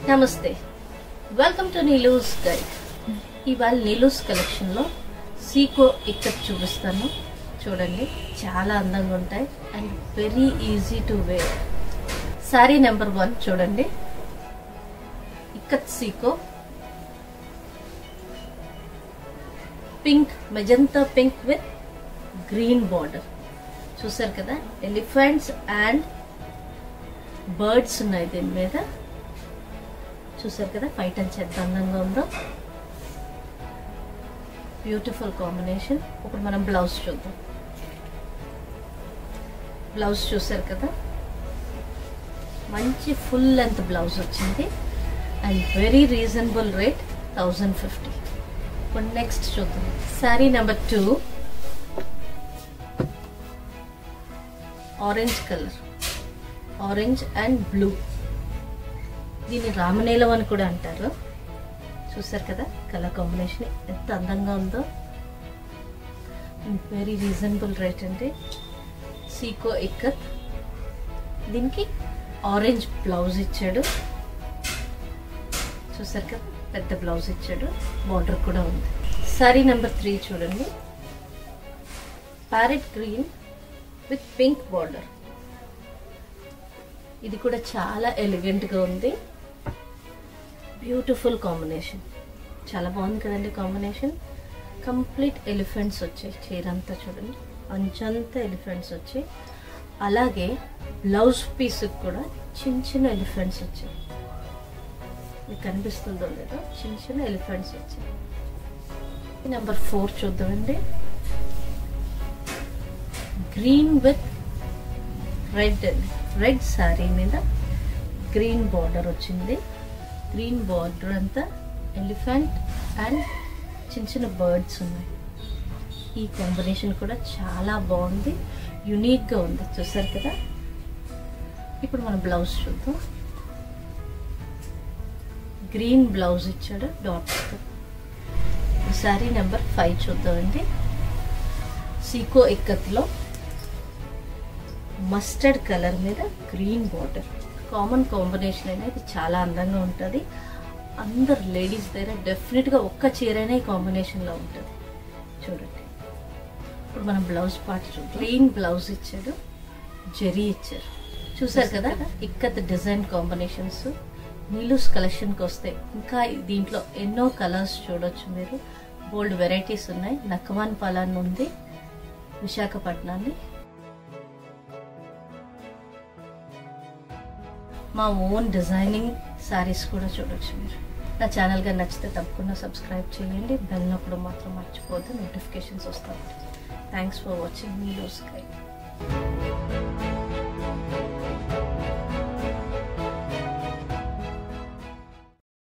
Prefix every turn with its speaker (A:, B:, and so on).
A: నమస్తే welcome to Neelu's guide ఇవాళ నీలూస్ కలెక్షన్లో సీకో ఇక్కడ చూపిస్తాను చూడండి చాలా అందంగా ఉంటాయి and very easy to wear sari number one చూడండి ఇక్కత్ సీకో pink magenta pink with green border చూసారు కదా ఎలిఫెంట్స్ అండ్ బర్డ్స్ ఉన్నాయి దీని మీద చూసారు కదా ఫైట్ అండ్ ఎంత అందంగా ఉందో బ్యూటిఫుల్ కాంబినేషన్ ఇప్పుడు మనం బ్లౌజ్ చూద్దాం బ్లౌజ్ చూసారు కదా మంచి ఫుల్ లెంత్ బ్లౌజ్ వచ్చింది and very reasonable rate thousand fifty ఇప్పుడు నెక్స్ట్ చూద్దాం sari number two orange colour orange and blue దీన్ని రామనీలం అని కూడా అంటారు చూసారు కదా కలర్ కాంబినేషన్ ఎంత అందంగా ఉందో వెరీ రీజనబుల్ రేట్ అండి సీకో ఇక్కత్ దీనికి ఆరెంజ్ బ్లౌజ్ ఇచ్చాడు చూసారు కదా పెద్ద బ్లౌజ్ ఇచ్చాడు బార్డర్ కూడా ఉంది సారీ నెంబర్ త్రీ చూడండి parrot green with pink border ఇది కూడా చాలా ఎలిగెంట్గా ఉంది బ్యూటిఫుల్ కాంబినేషన్ చాలా బాగుంది కదండి కాంబినేషన్ కంప్లీట్ ఎలిఫెంట్స్ వచ్చాయి చీర అంతా చూడండి అంచంతా ఎలిఫెంట్స్ వచ్చాయి అలాగే బ్లౌజ్ పీస్కి కూడా చిన్న చిన్న ఎలిఫెంట్స్ వచ్చాయి మీకు కనిపిస్తుందో లేదో చిన్న చిన్న ఎలిఫెంట్స్ వచ్చాయి నెంబర్ ఫోర్ చూద్దామండి green with red red sari మీద గ్రీన్ బార్డర్ వచ్చింది గ్రీన్ బార్డర్ అంతా ఎలిఫెంట్ అండ్ చిన్న చిన్న బర్డ్స్ ఉన్నాయి ఈ కాంబినేషన్ కూడా చాలా బాగుంది యునిక్గా ఉంది చూసారు కదా ఇప్పుడు మన బ్లౌజ్ చూద్దాం గ్రీన్ బ్లౌజ్ ఇచ్చాడు డాట్స్తో శారీ నెంబర్ ఫైవ్ చూద్దామండి సీకో ఇక్కత్లో మస్టర్డ్ కలర్ మీద గ్రీన్ బార్డర్ కామన్ కాంబినేషన్ అనేది చాలా అందంగా ఉంటుంది అందరు లేడీస్ దగ్గర డెఫినెట్గా ఒక్క చీరైనా ఈ కాంబినేషన్లో ఉంటుంది చూడండి ఇప్పుడు మనం బ్లౌజ్ పార్ట్ చూద్దాం గ్రీన్ బ్లౌజ్ ఇచ్చాడు జెరీ ఇచ్చారు చూసారు కదా ఇక్కత్ డిజైన్ కాంబినేషన్స్ నీలూస్ కలెక్షన్కి వస్తే ఇంకా దీంట్లో ఎన్నో కలర్స్ చూడొచ్చు మీరు బోల్డ్ వెరైటీస్ ఉన్నాయి నక్వాన్ పలాన్ ఉంది విశాఖపట్నాన్ని మా ఓన్ డిజైనింగ్ శారీస్ కూడా చూడొచ్చు మీరు నా ఛానల్గా నచ్చితే తప్పకుండా సబ్స్క్రైబ్ చేయండి బెల్ నొక్కడం మాత్రం మర్చిపోతే నోటిఫికేషన్స్ వస్తాయి థ్యాంక్స్ ఫర్ వాచింగ్ మీ లూస్ గైడ్